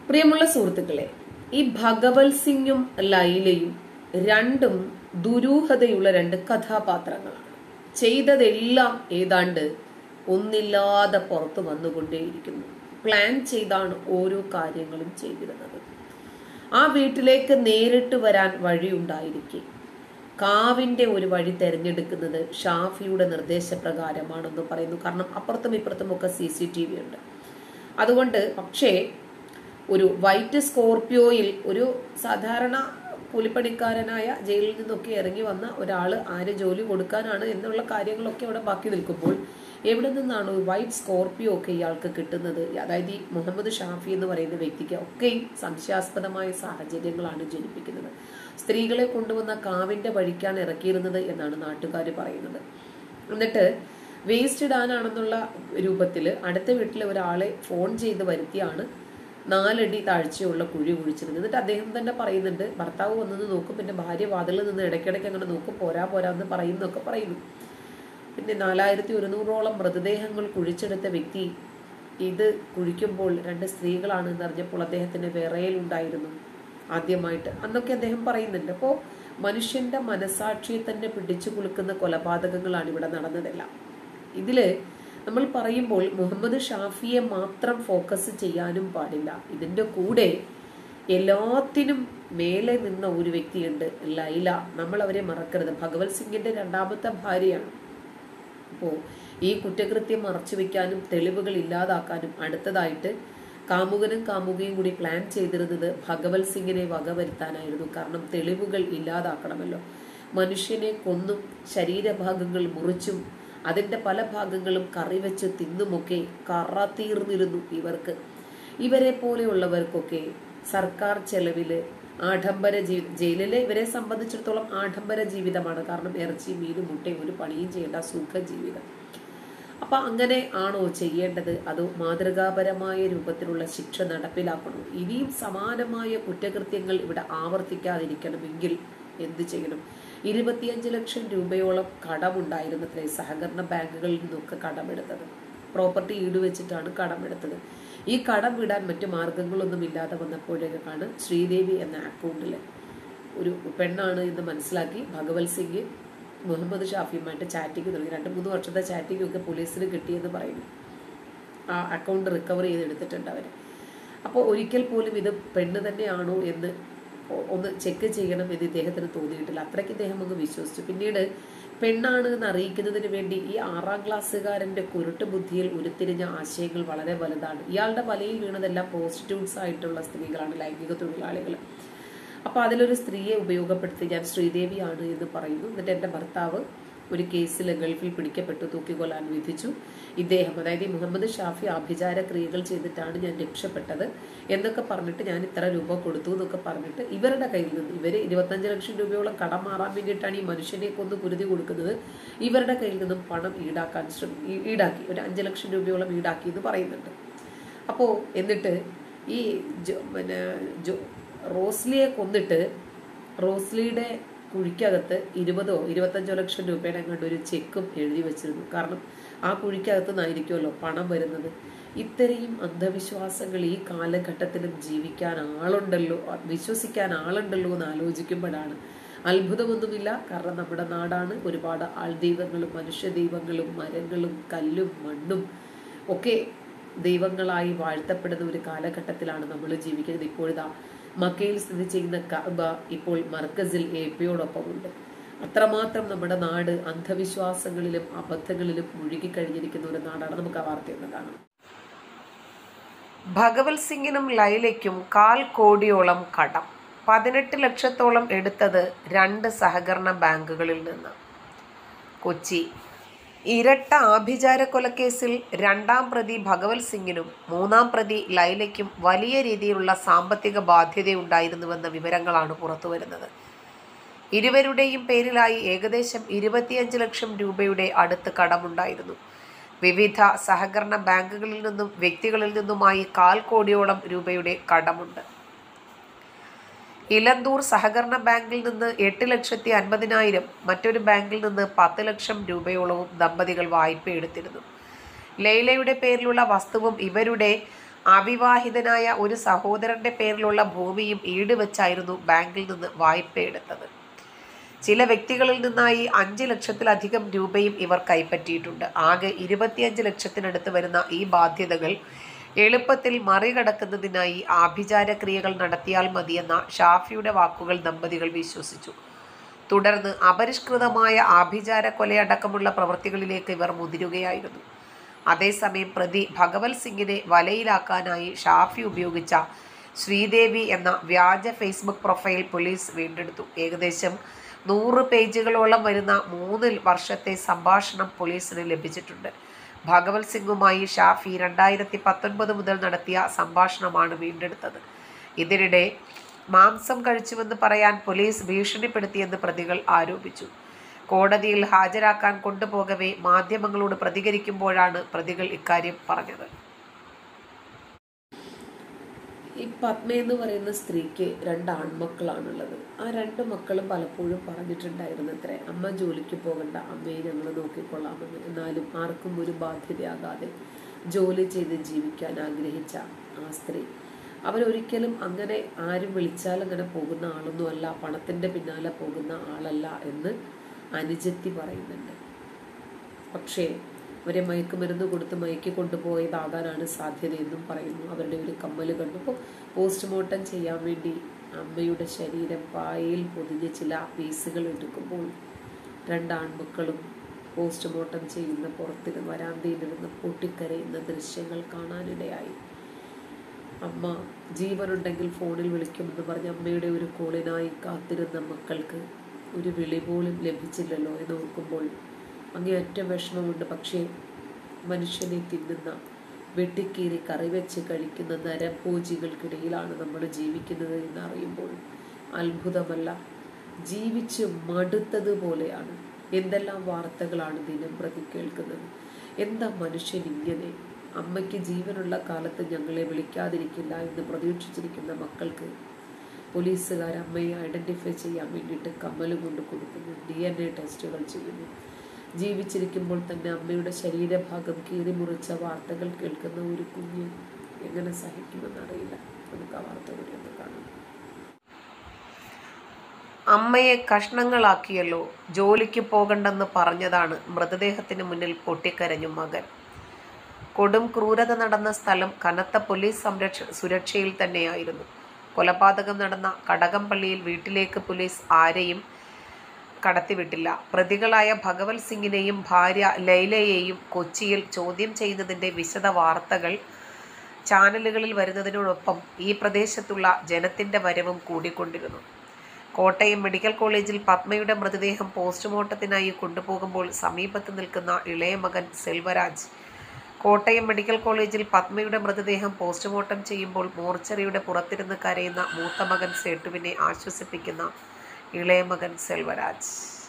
പ്രിയമുള്ള സുഹൃത്തുക്കളെ ഈ ഭഗവത് സിംഗും ലൈലയും രണ്ടും ദുരൂഹതയുള്ള രണ്ട് കഥാപാത്രങ്ങളാണ് ചെയ്തതെല്ലാം ഏതാണ്ട് ഒന്നില്ലാതെ പുറത്തു വന്നുകൊണ്ടേയിരിക്കുന്നു പ്ലാൻ ചെയ്താണ് ഓരോ കാര്യങ്ങളും ചെയ്തിരുന്നത് ആ വീട്ടിലേക്ക് നേരിട്ട് വരാൻ വഴിയുണ്ടായിരിക്കെ കാവിന്റെ ഒരു വഴി തെരഞ്ഞെടുക്കുന്നത് ഷാഫിയുടെ നിർദ്ദേശപ്രകാരമാണെന്ന് പറയുന്നു കാരണം അപ്പുറത്തും ഇപ്പുറത്തും ഒക്കെ സി സി ടി വി ഉണ്ട് അതുകൊണ്ട് പക്ഷേ ഒരു വൈറ്റ് സ്കോർപിയോയിൽ ഒരു സാധാരണ കൂലിപ്പണിക്കാരനായ ജയിലിൽ നിന്നൊക്കെ ഇറങ്ങി വന്ന ഒരാൾ ആര് ജോലി കൊടുക്കാനാണ് എന്നുള്ള കാര്യങ്ങളൊക്കെ അവിടെ ബാക്കി നിൽക്കുമ്പോൾ എവിടെ നിന്നാണ് ഒരു വൈറ്റ് സ്കോർപിയോ ഒക്കെ ഇയാൾക്ക് കിട്ടുന്നത് അതായത് ഈ മുഹമ്മദ് ഷാഫി എന്ന് പറയുന്ന വ്യക്തിക്ക് ഒക്കെയും സംശയാസ്പദമായ സാഹചര്യങ്ങളാണ് ജനിപ്പിക്കുന്നത് സ്ത്രീകളെ കൊണ്ടുവന്ന കാവിന്റെ വഴിക്കാണ് ഇറക്കിയിരുന്നത് എന്നാണ് നാട്ടുകാർ പറയുന്നത് എന്നിട്ട് വേസ്റ്റ് ഇടാനാണെന്നുള്ള രൂപത്തിൽ അടുത്ത വീട്ടിലെ ഒരാളെ ഫോൺ ചെയ്ത് വരുത്തിയാണ് നാലടി താഴ്ചയുള്ള കുഴി കുഴിച്ചിരുന്നത് എന്നിട്ട് അദ്ദേഹം തന്നെ പറയുന്നുണ്ട് ഭർത്താവ് വന്നത് നോക്കും പിന്നെ ഭാര്യ വാതിലിൽ നിന്ന് ഇടയ്ക്കിടയ്ക്ക് അങ്ങനെ നോക്കും പോരാ പോരാ എന്ന് പറയുന്നൊക്കെ പറയുന്നു പിന്നെ നാലായിരത്തി ഒരുന്നൂറോളം മൃതദേഹങ്ങൾ കുഴിച്ചെടുത്ത വ്യക്തി ഇത് കുഴിക്കുമ്പോൾ രണ്ട് സ്ത്രീകളാണ് എന്നറിഞ്ഞപ്പോൾ അദ്ദേഹത്തിന് വിറയലുണ്ടായിരുന്നു ആദ്യമായിട്ട് അന്നൊക്കെ അദ്ദേഹം പറയുന്നുണ്ട് അപ്പോൾ മനുഷ്യന്റെ മനസാക്ഷിയെ തന്നെ പിടിച്ചു കുലുക്കുന്ന കൊലപാതകങ്ങളാണ് ഇവിടെ നടന്നതെല്ലാം ഇതില് നമ്മൾ പറയുമ്പോൾ മുഹമ്മദ് ഷാഫിയെ മാത്രം ഫോക്കസ് ചെയ്യാനും പാടില്ല ഇതിന്റെ കൂടെ എല്ലാത്തിനും മേലെ നിന്ന ഒരു വ്യക്തിയുണ്ട് ലൈല നമ്മൾ അവരെ മറക്കരുത് ഭഗവത് സിംഗിന്റെ രണ്ടാമത്തെ ഭാര്യയാണ് അപ്പോൾ ഈ കുറ്റകൃത്യം മറച്ചു വെക്കാനും തെളിവുകൾ ഇല്ലാതാക്കാനും അടുത്തതായിട്ട് കാമുകനും കാമുകയും കൂടി പ്ലാൻ ചെയ്തിരുന്നത് ഭഗവത് സിംഗിനെ വകവരുത്താനായിരുന്നു കാരണം തെളിവുകൾ ഇല്ലാതാക്കണമല്ലോ മനുഷ്യനെ കൊന്നും ശരീരഭാഗങ്ങൾ മുറിച്ചും അതിന്റെ പല ഭാഗങ്ങളും കറി വെച്ച് തിന്നുമൊക്കെ കറ തീർന്നിരുന്നു ഇവർക്ക് ഇവരെ പോലെയുള്ളവർക്കൊക്കെ സർക്കാർ ചെലവില് ആഡംബര ജീ ജയിലിലെ ഇവരെ സംബന്ധിച്ചിടത്തോളം ആഡംബര ജീവിതമാണ് കാരണം ഇറച്ചി മീനും മുട്ടയും ഒരു പണിയും ചെയ്യേണ്ട സുഖ ജീവിതം അപ്പൊ അങ്ങനെ ആണോ ചെയ്യേണ്ടത് അതോ മാതൃകാപരമായ രൂപത്തിലുള്ള ശിക്ഷ നടപ്പിലാക്കണോ ഇനിയും സമാനമായ കുറ്റകൃത്യങ്ങൾ ഇവിടെ ആവർത്തിക്കാതിരിക്കണമെങ്കിൽ എന്ത് ചെയ്യണം ഇരുപത്തിയഞ്ച് ലക്ഷം രൂപയോളം കടമുണ്ടായിരുന്നത്രേ സഹകരണ ബാങ്കുകളിൽ നിന്നൊക്കെ കടമെടുത്തത് പ്രോപ്പർട്ടി ഈട് വെച്ചിട്ടാണ് കടമെടുത്തത് ഈ കടം വിടാൻ മറ്റു മാർഗങ്ങളൊന്നും ഇല്ലാതെ വന്നപ്പോഴേക്കാണ് ശ്രീദേവി എന്ന അക്കൗണ്ടിൽ ഒരു പെണ്ണാണ് എന്ന് മനസ്സിലാക്കി ഭഗവത് സിംഗ് മുഹമ്മദ് ഷാഫിയുമായിട്ട് ചാറ്റിംഗ് തുടങ്ങി രണ്ട് മൂന്ന് വർഷത്തെ ചാറ്റിംഗ് ഒക്കെ പോലീസിന് കിട്ടിയെന്ന് പറയുന്നു ആ അക്കൗണ്ട് റിക്കവർ ചെയ്തെടുത്തിട്ടുണ്ട് അവർ അപ്പോൾ ഒരിക്കൽ പോലും ഇത് പെണ്ണ് തന്നെയാണോ എന്ന് ഒന്ന് ചെക്ക് ചെയ്യണം എന്ന് ഇദ്ദേഹത്തിന് തോന്നിയിട്ടില്ല അത്രയ്ക്ക് ഇദ്ദേഹം അങ്ങ് വിശ്വസിച്ചു പിന്നീട് പെണ്ണാണ് എന്ന് അറിയിക്കുന്നതിന് വേണ്ടി ഈ ആറാം ക്ലാസ്സുകാരന്റെ കുരുട്ട് ബുദ്ധിയിൽ ഉരുത്തിരിഞ്ഞ ആശയങ്ങൾ വളരെ വലുതാണ് ഇയാളുടെ വലയിൽ വീണതെല്ലാം പ്രോസ്റ്റിറ്റ്യൂട്ട്സ് ആയിട്ടുള്ള സ്ത്രീകളാണ് ലൈംഗിക തൊഴിലാളികൾ അപ്പൊ അതിലൊരു സ്ത്രീയെ ഉപയോഗപ്പെടുത്തി ഞാൻ ശ്രീദേവിയാണ് എന്ന് പറയുന്നു എന്നിട്ട് എൻ്റെ ഭർത്താവ് ഒരു കേസിൽ ഗൾഫിൽ പിടിക്കപ്പെട്ടു തൂക്കിക്കൊല്ലാൻ വിധിച്ചു ഇദ്ദേഹം അതായത് ഈ മുഹമ്മദ് ഷാഫി ആഭിചാര ക്രിയകൾ ചെയ്തിട്ടാണ് ഞാൻ രക്ഷപ്പെട്ടത് എന്നൊക്കെ പറഞ്ഞിട്ട് ഞാൻ ഇത്ര രൂപ കൊടുത്തു എന്നൊക്കെ പറഞ്ഞിട്ട് ഇവരുടെ കയ്യിൽ നിന്ന് ഇവര് ഇരുപത്തഞ്ച് ലക്ഷം രൂപയോളം കടം മാറാൻ വേണ്ടിയിട്ടാണ് ഈ മനുഷ്യനെ കൊന്ന് കുരുതി കൊടുക്കുന്നത് ഇവരുടെ കയ്യിൽ നിന്നും പണം ഈടാക്കാൻ ശ്രമി ഈടാക്കി ഒരു അഞ്ച് ലക്ഷം രൂപയോളം ഈടാക്കി എന്ന് പറയുന്നുണ്ട് അപ്പോൾ എന്നിട്ട് ഈ ജോ പിന്നെ ജോ റോസ്ലിയെ കൊന്നിട്ട് റോസ്ലിയുടെ കുഴിക്കകത്ത് ഇരുപതോ ഇരുപത്തഞ്ചോ ലക്ഷം രൂപയുടെ അങ്ങോട്ട് ഒരു ചെക്കും എഴുതി വെച്ചിരുന്നു കാരണം ആ കുഴിക്കകത്ത് നിന്നായിരിക്കുമല്ലോ പണം വരുന്നത് ഇത്രയും അന്ധവിശ്വാസങ്ങൾ ഈ കാലഘട്ടത്തിലും ജീവിക്കാൻ ആളുണ്ടല്ലോ വിശ്വസിക്കാൻ ആളുണ്ടല്ലോ എന്ന് ആലോചിക്കുമ്പോഴാണ് അത്ഭുതമൊന്നുമില്ല കാരണം നമ്മുടെ നാടാണ് ഒരുപാട് ആൾദൈവങ്ങളും മനുഷ്യ ദൈവങ്ങളും മരങ്ങളും കല്ലും മണ്ണും ഒക്കെ ദൈവങ്ങളായി വാഴ്ത്തപ്പെടുന്ന ഒരു കാലഘട്ടത്തിലാണ് നമ്മൾ ജീവിക്കുന്നത് ഇപ്പോഴിതാ മക്കയിൽ സ്ഥിതി ചെയ്യുന്ന കഅബ ഇപ്പോൾ മർക്കസിൽ എ പിയോടൊപ്പമുണ്ട് അത്രമാത്രം നമ്മുടെ നാട് അന്ധവിശ്വാസങ്ങളിലും അബദ്ധങ്ങളിലും മുഴുകിക്കഴിഞ്ഞിരിക്കുന്ന ഒരു നാടാണ് നമുക്ക് ആ വാർത്ത എന്ന് കാണാം ഭഗവത് സിംഗിനും ലൈലയ്ക്കും കാൽ കോടിയോളം കടം പതിനെട്ട് ലക്ഷത്തോളം എടുത്തത് രണ്ട് സഹകരണ ബാങ്കുകളിൽ നിന്ന് കൊച്ചി ഇരട്ട ആഭിചാര കൊലക്കേസിൽ രണ്ടാം പ്രതി ഭഗവത് സിംഗിനും മൂന്നാം പ്രതി ലൈലയ്ക്കും വലിയ രീതിയിലുള്ള സാമ്പത്തിക ബാധ്യതയുണ്ടായിരുന്നുവെന്ന വിവരങ്ങളാണ് പുറത്തുവരുന്നത് ഇരുവരുടെയും പേരിലായി ഏകദേശം ഇരുപത്തിയഞ്ച് ലക്ഷം രൂപയുടെ അടുത്ത് കടമുണ്ടായിരുന്നു വിവിധ സഹകരണ ബാങ്കുകളിൽ നിന്നും വ്യക്തികളിൽ നിന്നുമായി കാൽ കോടിയോളം രൂപയുടെ കടമുണ്ട് ഇലന്തൂർ സഹകരണ ബാങ്കിൽ നിന്ന് എട്ട് ലക്ഷത്തി അൻപതിനായിരം മറ്റൊരു ബാങ്കിൽ നിന്ന് പത്ത് ലക്ഷം രൂപയോളവും ദമ്പതികൾ വായ്പ എടുത്തിരുന്നു ലൈലയുടെ പേരിലുള്ള വസ്തുവും ഇവരുടെ അവിവാഹിതനായ ഒരു സഹോദരന്റെ പേരിലുള്ള ഭൂമിയും ഈട് വെച്ചായിരുന്നു ബാങ്കിൽ നിന്ന് വായ്പയെടുത്തത് ചില വ്യക്തികളിൽ നിന്നായി അഞ്ച് ലക്ഷത്തിലധികം രൂപയും ഇവർ കൈപ്പറ്റിയിട്ടുണ്ട് ആകെ ഇരുപത്തിയഞ്ച് ലക്ഷത്തിനടുത്ത് വരുന്ന ഈ ബാധ്യതകൾ എളുപ്പത്തിൽ മറികടക്കുന്നതിനായി ആഭിചാരക്രിയകൾ നടത്തിയാൽ മതിയെന്ന ഷാഫിയുടെ വാക്കുകൾ ദമ്പതികൾ വിശ്വസിച്ചു തുടർന്ന് അപരിഷ്കൃതമായ ആഭിചാര കൊലയടക്കമുള്ള പ്രവൃത്തികളിലേക്ക് ഇവർ മുതിരുകയായിരുന്നു അതേസമയം പ്രതി ഭഗവത് സിംഗിനെ വലയിലാക്കാനായി ഷാഫി ഉപയോഗിച്ച ശ്രീദേവി എന്ന വ്യാജ ഫേസ്ബുക്ക് പ്രൊഫൈൽ പോലീസ് വീണ്ടെടുത്തു ഏകദേശം നൂറ് പേജുകളോളം വരുന്ന മൂന്ന് വർഷത്തെ സംഭാഷണം പോലീസിന് ലഭിച്ചിട്ടുണ്ട് ഭഗവത് സിംഗുമായി ഷാഫി രണ്ടായിരത്തി പത്തൊൻപത് മുതൽ നടത്തിയ സംഭാഷണമാണ് വീണ്ടെടുത്തത് ഇതിനിടെ മാംസം കഴിച്ചുവെന്ന് പറയാൻ പോലീസ് ഭീഷണിപ്പെടുത്തിയെന്ന് പ്രതികൾ ആരോപിച്ചു കോടതിയിൽ ഹാജരാക്കാൻ കൊണ്ടുപോകവേ മാധ്യമങ്ങളോട് പ്രതികരിക്കുമ്പോഴാണ് പ്രതികൾ ഇക്കാര്യം പറഞ്ഞത് ഈ പത്മ എന്ന് പറയുന്ന സ്ത്രീക്ക് രണ്ട് ആൺമക്കളാണുള്ളത് ആ രണ്ട് മക്കളും പലപ്പോഴും പറഞ്ഞിട്ടുണ്ടായിരുന്നു അത്രേ അമ്മ ജോലിക്ക് പോകണ്ട അമ്മയെ ഞങ്ങൾ നോക്കിക്കൊള്ളാമെന്ന് എന്നാലും ആർക്കും ഒരു ബാധ്യതയാകാതെ ജോലി ചെയ്ത് ജീവിക്കാൻ ആഗ്രഹിച്ച ആ സ്ത്രീ അവരൊരിക്കലും അങ്ങനെ ആരും വിളിച്ചാൽ അങ്ങനെ പോകുന്ന ആളൊന്നും അല്ല പണത്തിൻ്റെ പിന്നാലെ പോകുന്ന ആളല്ല എന്ന് അനുജത്തി പറയുന്നുണ്ട് പക്ഷേ അവരെ മയക്കുമരുന്ന് കൊടുത്ത് മയക്കി കൊണ്ടുപോയതാകാനാണ് സാധ്യതയെന്നും പറയുന്നു അവരുടെ ഒരു കമ്മല് കണ്ടപ്പോൾ പോസ്റ്റ്മോർട്ടം ചെയ്യാൻ വേണ്ടി അമ്മയുടെ ശരീരം പായയിൽ പൊതിഞ്ഞ് ചില പീസുകൾ എടുക്കുമ്പോൾ രണ്ടാൺമക്കളും പോസ്റ്റ്മോർട്ടം ചെയ്യുന്ന പുറത്തിന് വരാന്തയിലിരുന്ന് പൊട്ടിക്കരയുന്ന ദൃശ്യങ്ങൾ കാണാനിടയായി അമ്മ ജീവനുണ്ടെങ്കിൽ ഫോണിൽ വിളിക്കുമെന്ന് പറഞ്ഞ് അമ്മയുടെ ഒരു കോളിനായി കാത്തിരുന്ന മക്കൾക്ക് ഒരു വിളി പോലും ലഭിച്ചില്ലല്ലോ എന്ന് ഓർക്കുമ്പോൾ അങ്ങേയറ്റം വിഷമമുണ്ട് പക്ഷേ മനുഷ്യനെ തിന്നുന്ന വെട്ടിക്കീറി കറി വെച്ച് കഴിക്കുന്ന നരഭോജികൾക്കിടയിലാണ് നമ്മൾ ജീവിക്കുന്നത് എന്ന് അറിയുമ്പോൾ അത്ഭുതമല്ല ജീവിച്ച് മടുത്തതുപോലെയാണ് എന്തെല്ലാം വാർത്തകളാണ് ദിനം പ്രതി കേൾക്കുന്നത് എന്താ മനുഷ്യൻ ഇങ്ങനെ അമ്മയ്ക്ക് ജീവനുള്ള കാലത്ത് ഞങ്ങളെ വിളിക്കാതിരിക്കില്ല എന്ന് പ്രതീക്ഷിച്ചിരിക്കുന്ന മക്കൾക്ക് പോലീസുകാർ അമ്മയെ ഐഡൻറ്റിഫൈ ചെയ്യാൻ വേണ്ടിയിട്ട് കമ്മല് കൊണ്ട് കൊടുക്കുന്നു ഡി എൻ എ ടെസ്റ്റുകൾ ചെയ്യുന്നു ജീവിച്ചിരിക്കുമ്പോൾ തന്നെ അമ്മയുടെ ശരീരഭാഗം കീറി മുറിച്ച വാർത്തകൾ കേൾക്കുന്ന ഒരു കുഞ്ഞ് എങ്ങനെ സഹിക്കുമെന്നറിയില്ല നമുക്ക് ആ വാർത്ത കൂടി ഒന്ന് കാണാം അമ്മയെ കഷ്ണങ്ങളാക്കിയല്ലോ ജോലിക്ക് പോകണ്ടെന്ന് പറഞ്ഞതാണ് മൃതദേഹത്തിന് മുന്നിൽ പൊട്ടിക്കരഞ്ഞു മകൻ കൊടും ക്രൂരത നടന്ന സ്ഥലം കനത്ത പോലീസ് സംരക്ഷ സുരക്ഷയിൽ തന്നെയായിരുന്നു കൊലപാതകം നടന്ന കടകംപള്ളിയിൽ വീട്ടിലേക്ക് പോലീസ് ആരെയും കടത്തിവിട്ടില്ല പ്രതികളായ ഭഗവത് സിംഗിനെയും ഭാര്യ ലൈലയെയും കൊച്ചിയിൽ ചോദ്യം ചെയ്യുന്നതിൻ്റെ വിശദ വാർത്തകൾ ചാനലുകളിൽ വരുന്നതിനോടൊപ്പം ഈ പ്രദേശത്തുള്ള ജനത്തിൻ്റെ വരവും കൂടിക്കൊണ്ടിരുന്നു കോട്ടയം മെഡിക്കൽ കോളേജിൽ പത്മയുടെ മൃതദേഹം പോസ്റ്റ്മോർട്ടത്തിനായി കൊണ്ടുപോകുമ്പോൾ സമീപത്ത് നിൽക്കുന്ന ഇളയ മകൻ സെൽവരാജ് കോട്ടയം മെഡിക്കൽ കോളേജിൽ പത്മയുടെ മൃതദേഹം പോസ്റ്റ്മോർട്ടം ചെയ്യുമ്പോൾ മോർച്ചറിയുടെ പുറത്തിരുന്ന് കരയുന്ന മൂത്ത മകൻ സേട്ടുവിനെ ആശ്വസിപ്പിക്കുന്ന ഇളയ മകൻ സെൽവരാജ്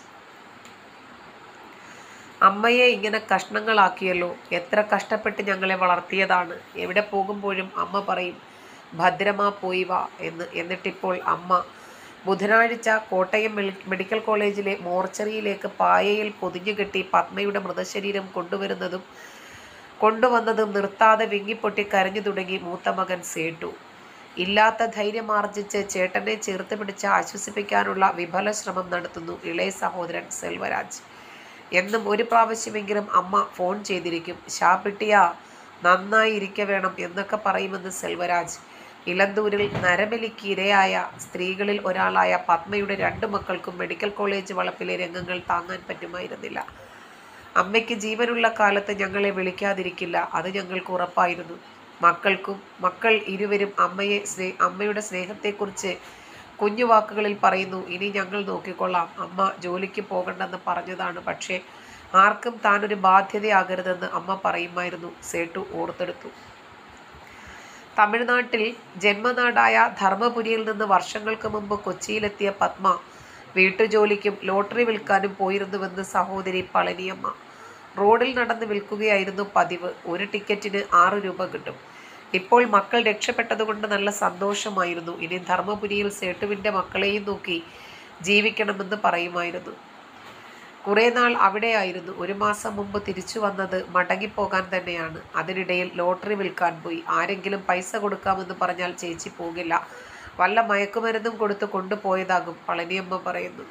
അമ്മയെ ഇങ്ങനെ കഷ്ണങ്ങളാക്കിയല്ലോ എത്ര കഷ്ടപ്പെട്ട് ഞങ്ങളെ വളർത്തിയതാണ് എവിടെ പോകുമ്പോഴും അമ്മ പറയും ഭദ്രമാ പോയി വാ എന്ന് എന്നിട്ടിപ്പോൾ അമ്മ ബുധനാഴ്ച കോട്ടയം മെൽ- മെഡിക്കൽ കോളേജിലെ മോർച്ചറിയിലേക്ക് പായയിൽ പൊതിഞ്ഞുകെട്ടി പത്മയുടെ മൃതശരീരം കൊണ്ടുവരുന്നതും കൊണ്ടുവന്നതും നിർത്താതെ വിങ്ങിപ്പൊട്ടി കരഞ്ഞു തുടങ്ങി മൂത്ത മകൻ സേട്ടു ഇല്ലാത്ത ധൈര്യം ആർജിച്ച് ചേട്ടനെ ചേർത്ത് പിടിച്ച് ആശ്വസിപ്പിക്കാനുള്ള വിഫല ശ്രമം നടത്തുന്നു ഇളയ സഹോദരൻ സെൽവരാജ് എന്നും ഒരു പ്രാവശ്യമെങ്കിലും അമ്മ ഫോൺ ചെയ്തിരിക്കും ഷാപ്പിട്ടിയ നന്നായി ഇരിക്ക വേണം എന്നൊക്കെ പറയുമെന്ന് സെൽവരാജ് ഇലന്തൂരിൽ നരബലിക്ക് ഇരയായ സ്ത്രീകളിൽ ഒരാളായ പത്മയുടെ രണ്ടു മക്കൾക്കും മെഡിക്കൽ കോളേജ് വളപ്പിലെ രംഗങ്ങൾ താങ്ങാൻ പറ്റുമായിരുന്നില്ല അമ്മയ്ക്ക് ജീവനുള്ള കാലത്ത് ഞങ്ങളെ വിളിക്കാതിരിക്കില്ല അത് ഞങ്ങൾക്ക് ഉറപ്പായിരുന്നു മക്കൾക്കും മക്കൾ ഇരുവരും അമ്മയെ സ്നേ അമ്മയുടെ സ്നേഹത്തെക്കുറിച്ച് കുഞ്ഞു വാക്കുകളിൽ പറയുന്നു ഇനി ഞങ്ങൾ നോക്കിക്കൊള്ളാം അമ്മ ജോലിക്ക് പോകണ്ടെന്ന് പറഞ്ഞതാണ് പക്ഷേ ആർക്കും താനൊരു ബാധ്യതയാകരുതെന്ന് അമ്മ പറയുമായിരുന്നു സേട്ടു ഓർത്തെടുത്തു തമിഴ്നാട്ടിൽ ജന്മനാടായ ധർമ്മപുരിയിൽ നിന്ന് വർഷങ്ങൾക്ക് മുമ്പ് കൊച്ചിയിലെത്തിയ പത്മ വീട്ടുജോലിക്കും ലോട്ടറി വിൽക്കാനും പോയിരുന്നുവെന്ന് സഹോദരി പളനിയമ്മ റോഡിൽ നടന്ന് വിൽക്കുകയായിരുന്നു പതിവ് ഒരു ടിക്കറ്റിന് ആറ് രൂപ കിട്ടും ഇപ്പോൾ മക്കൾ രക്ഷപ്പെട്ടതുകൊണ്ട് നല്ല സന്തോഷമായിരുന്നു ഇനി ധർമ്മപുരിയിൽ സേട്ടുവിൻ്റെ മക്കളെയും നോക്കി ജീവിക്കണമെന്ന് പറയുമായിരുന്നു കുറേ നാൾ അവിടെയായിരുന്നു ഒരു മാസം മുമ്പ് തിരിച്ചു വന്നത് മടങ്ങിപ്പോകാൻ തന്നെയാണ് അതിനിടയിൽ ലോട്ടറി വിൽക്കാൻ പോയി ആരെങ്കിലും പൈസ കൊടുക്കാമെന്ന് പറഞ്ഞാൽ ചേച്ചി പോകില്ല വല്ല മയക്കുമരുന്നും കൊടുത്ത് കൊണ്ടുപോയതാകും പളനിയമ്മ പറയുന്നു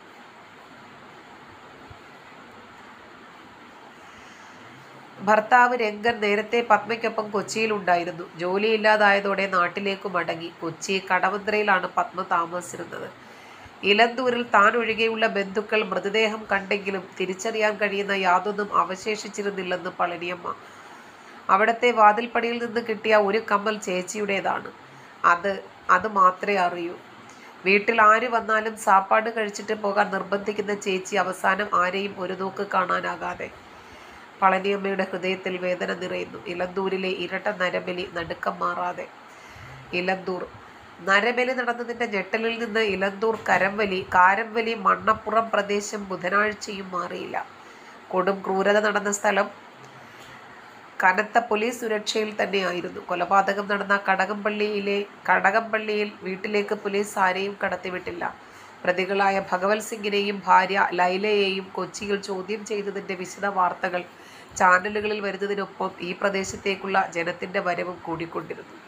ഭർത്താവ് രംഗൻ നേരത്തെ പത്മയ്ക്കൊപ്പം കൊച്ചിയിലുണ്ടായിരുന്നു ജോലിയില്ലാതായതോടെ നാട്ടിലേക്ക് മടങ്ങി കൊച്ചി കടവന്ത്രയിലാണ് പത്മ താമസിച്ചിരുന്നത് ഇലന്തൂരിൽ താൻ ഒഴികെയുള്ള ബന്ധുക്കൾ മൃതദേഹം കണ്ടെങ്കിലും തിരിച്ചറിയാൻ കഴിയുന്ന യാതൊന്നും അവശേഷിച്ചിരുന്നില്ലെന്ന് പളനിയമ്മ അവിടത്തെ വാതിൽപ്പടിയിൽ നിന്ന് കിട്ടിയ ഒരു കമ്മൽ ചേച്ചിയുടേതാണ് അത് അത് മാത്രമേ അറിയൂ വീട്ടിൽ ആര് വന്നാലും സാപ്പാട് കഴിച്ചിട്ട് പോകാൻ നിർബന്ധിക്കുന്ന ചേച്ചി അവസാനം ആരെയും ഒരു നോക്ക് കാണാനാകാതെ പളനിയമ്മയുടെ ഹൃദയത്തിൽ വേദന നിറയുന്നു ഇലന്തൂരിലെ ഇരട്ട നരബലി നടുക്കം മാറാതെ ഇലന്തൂർ നരബലി നടന്നതിന്റെ ഞെട്ടലിൽ നിന്ന് ഇലന്തൂർ കരംവലി കാരംവലി മണ്ണപ്പുറം പ്രദേശം ബുധനാഴ്ചയും മാറിയില്ല കൊടും ക്രൂരത നടന്ന സ്ഥലം കനത്ത പോലീസ് സുരക്ഷയിൽ തന്നെയായിരുന്നു കൊലപാതകം നടന്ന കടകംപള്ളിയിലെ കടകംപള്ളിയിൽ വീട്ടിലേക്ക് പോലീസ് ആരെയും കടത്തിവിട്ടില്ല പ്രതികളായ ഭഗവത് സിംഗിനെയും ഭാര്യ ലൈലയെയും കൊച്ചിയിൽ ചോദ്യം ചെയ്തതിന്റെ വിശദ വാർത്തകൾ ചാനലുകളിൽ വരുന്നതിനൊപ്പം ഈ പ്രദേശത്തേക്കുള്ള ജനത്തിന്റെ വരവും കൂടിക്കൊണ്ടിരുന്നു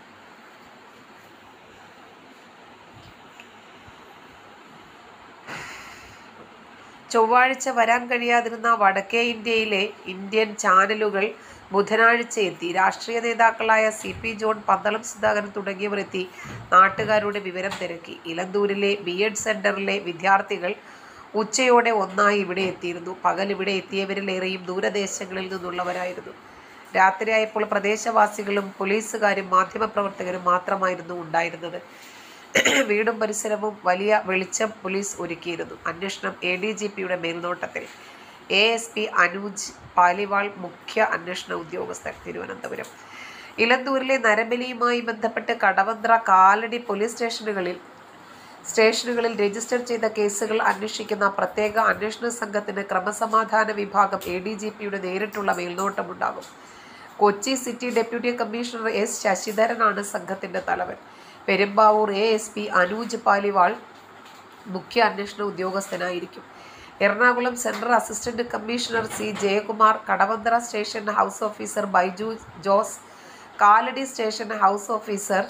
ചൊവ്വാഴ്ച വരാൻ കഴിയാതിരുന്ന വടക്കേ ഇന്ത്യയിലെ ഇന്ത്യൻ ചാനലുകൾ ബുധനാഴ്ച എത്തി രാഷ്ട്രീയ നേതാക്കളായ സി പി ജോൺ പന്തളം സുധാകരൻ തുടങ്ങിയവർ എത്തി നാട്ടുകാരുടെ വിവരം തിരക്കി ഇലന്തൂരിലെ ബി എഡ് സെന്ററിലെ വിദ്യാർത്ഥികൾ ഉച്ചയോടെ ഒന്നായി ഇവിടെ എത്തിയിരുന്നു പകൽ ഇവിടെ എത്തിയവരിലേറെയും ദൂരദേശങ്ങളിൽ നിന്നുള്ളവരായിരുന്നു രാത്രിയായപ്പോൾ പ്രദേശവാസികളും പോലീസുകാരും മാധ്യമപ്രവർത്തകരും മാത്രമായിരുന്നു ഉണ്ടായിരുന്നത് വീടും പരിസരവും വലിയ വെളിച്ചം പോലീസ് ഒരുക്കിയിരുന്നു അന്വേഷണം എ ഡി ജി പിയുടെ മേൽനോട്ടത്തിൽ A S P Anuj Paliwal മുഖ്യ അന്വേഷണ ഉദ്യോഗസ്ഥൻ തിരുവനന്തപുരം ഇലന്തൂരിലെ നരബലിയുമായി ബന്ധപ്പെട്ട് കടവന്ത്ര കാലടി പോലീസ് സ്റ്റേഷനുകളിൽ സ്റ്റേഷനുകളിൽ രജിസ്റ്റർ ചെയ്ത കേസുകൾ അന്വേഷിക്കുന്ന പ്രത്യേക അന്വേഷണ സംഘത്തിന് ക്രമസമാധാന വിഭാഗം എ ഡി ജി പിയുടെ നേരിട്ടുള്ള മേൽനോട്ടമുണ്ടാകും Kochi city deputy commissioner S ശശിധരനാണ് സംഘത്തിന്റെ തലവൻ Perumbavoor A S P Anuj Paliwal മുഖ്യ അന്വേഷണ ഉദ്യോഗസ്ഥനായിരിക്കും Ernakulam central assistant commissioner C Jayakumar Kadavanthra station house officer Baiju Jose Kalady station house officer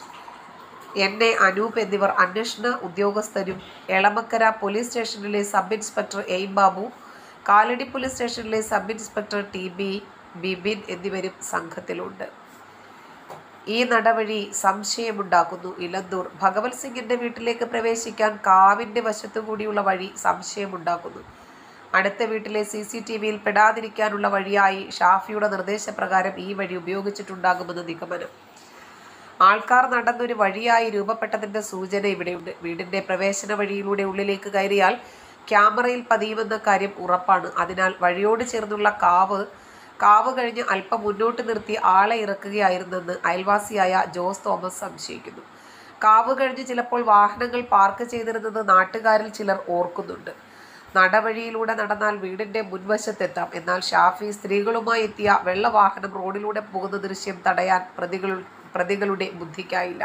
N A Anoop എന്നിവർ അന്വേഷണ ഉദ്യോഗസ്ഥരും എളമക്കര പോലീസ് സ്റ്റേഷനിലെ സബ് ഇൻസ്പെക്ടർ എയിം ബാബു കാലടി പോലീസ് സ്റ്റേഷനിലെ sub inspector T B Bibin എന്നിവരും സംഘത്തിലുണ്ട് ഈ നടവഴി സംശയമുണ്ടാക്കുന്നു ഇലന്തൂർ ഭഗവത് സിംഗിന്റെ വീട്ടിലേക്ക് പ്രവേശിക്കാൻ കാവിന്റെ വശത്തുകൂടിയുള്ള വഴി സംശയമുണ്ടാക്കുന്നു അടുത്ത വീട്ടിലെ സി സി ടി വിയിൽ പെടാതിരിക്കാനുള്ള വഴിയായി ഷാഫിയുടെ നിർദ്ദേശപ്രകാരം ഈ വഴി ഉപയോഗിച്ചിട്ടുണ്ടാകുമെന്ന് നിഗമനം ആൾക്കാർ നടന്നൊരു വഴിയായി രൂപപ്പെട്ടതിന്റെ സൂചന ഇവിടെയുണ്ട് വീടിന്റെ പ്രവേശന വഴിയിലൂടെ ഉള്ളിലേക്ക് കയറിയാൽ ക്യാമറയിൽ പതിയുമെന്ന കാര്യം ഉറപ്പാണ് അതിനാൽ വഴിയോട് ചേർന്നുള്ള കാവ് കാവ് കഴിഞ്ഞ് അല്പം മുന്നോട്ട് നിർത്തി ആളെ ഇറക്കുകയായിരുന്നെന്ന് അയൽവാസിയായ ജോസ് തോമസ് സംശയിക്കുന്നു കാവ് കഴിഞ്ഞ് ചിലപ്പോൾ വാഹനങ്ങൾ പാർക്ക് ചെയ്തിരുന്നത് നാട്ടുകാരിൽ ചിലർ ഓർക്കുന്നുണ്ട് നടവഴിയിലൂടെ നടന്നാൽ വീടിന്റെ മുൻവശത്തെത്താം എന്നാൽ ഷാഫി സ്ത്രീകളുമായി എത്തിയ വെള്ളവാഹനം റോഡിലൂടെ പോകുന്ന ദൃശ്യം തടയാൻ പ്രതികൾ പ്രതികളുടെ ബുദ്ധിക്കായില്ല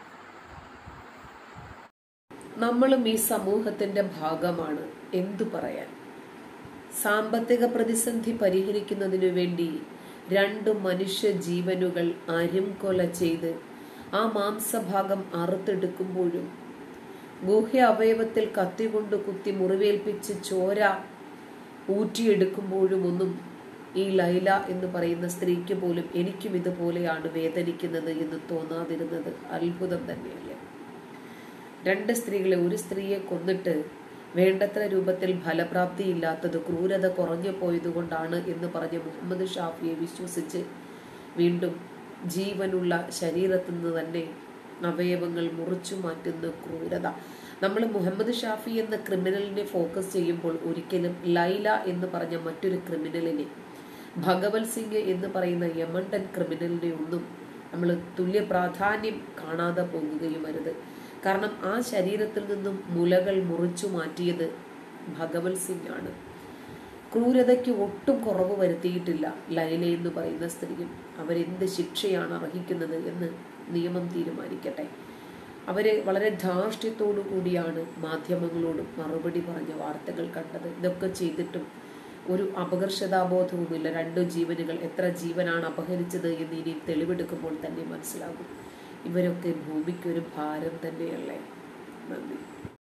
നമ്മളും ഈ സമൂഹത്തിന്റെ ഭാഗമാണ് എന്തു പറയാൻ സാമ്പത്തിക പ്രതിസന്ധി പരിഹരിക്കുന്നതിനു വേണ്ടി രണ്ട് മനുഷ്യ ജീവനുകൾ അരുംകൊല ചെയ്ത് ആ മാംസഭാഗം അറുത്തെടുക്കുമ്പോഴും ഗുഹ്യ അവയവത്തിൽ കത്തികൊണ്ട് കുത്തി മുറിവേൽപ്പിച്ച് ചോര ഊറ്റിയെടുക്കുമ്പോഴും ഒന്നും ഈ ലൈല എന്ന് പറയുന്ന സ്ത്രീക്ക് പോലും എനിക്കും ഇതുപോലെയാണ് വേദനിക്കുന്നത് എന്ന് തോന്നാതിരുന്നത് അത്ഭുതം തന്നെയല്ലേ രണ്ട് സ്ത്രീകളെ ഒരു സ്ത്രീയെ കൊന്നിട്ട് വേണ്ടത്ര രൂപത്തിൽ ഫലപ്രാപ്തിയില്ലാത്തത് ക്രൂരത കുറഞ്ഞു പോയതുകൊണ്ടാണ് എന്ന് പറഞ്ഞ് മുഹമ്മദ് ഷാഫിയെ വിശ്വസിച്ച് വീണ്ടും ജീവനുള്ള ശരീരത്തിൽ നിന്ന് തന്നെ അവയവങ്ങൾ മുറിച്ചു മാറ്റുന്ന ക്രൂരത നമ്മൾ മുഹമ്മദ് ഷാഫി എന്ന ക്രിമിനലിനെ ഫോക്കസ് ചെയ്യുമ്പോൾ ഒരിക്കലും ലൈല എന്ന് പറഞ്ഞ മറ്റൊരു ക്രിമിനലിനെ ഭഗവത് സിംഗ് എന്ന് പറയുന്ന യമണ്ടൻ ക്രിമിനലിനെ ഒന്നും നമ്മൾ തുല്യ പ്രാധാന്യം കാണാതെ പോകുകയും അരുത് കാരണം ആ ശരീരത്തിൽ നിന്നും മുലകൾ മുറിച്ചു മാറ്റിയത് ഭഗവത് സിംഗ് ആണ് ക്രൂരതയ്ക്ക് ഒട്ടും കുറവ് വരുത്തിയിട്ടില്ല ലൈല എന്ന് പറയുന്ന സ്ത്രീയും അവരെന്ത് ശിക്ഷയാണ് അർഹിക്കുന്നത് എന്ന് നിയമം തീരുമാനിക്കട്ടെ അവര് വളരെ ധാർഷ്ട്യത്തോടു കൂടിയാണ് മാധ്യമങ്ങളോടും മറുപടി പറഞ്ഞ വാർത്തകൾ കണ്ടത് ഇതൊക്കെ ചെയ്തിട്ടും ഒരു അപകർഷതാബോധവുമില്ല രണ്ടു ജീവനുകൾ എത്ര ജീവനാണ് അപഹരിച്ചത് എന്ന് ഇനി തെളിവെടുക്കുമ്പോൾ തന്നെ മനസ്സിലാകും ഇവരൊക്കെ ഭൂമിക്കൊരു ഭാരം തന്നെയല്ലേ നന്ദി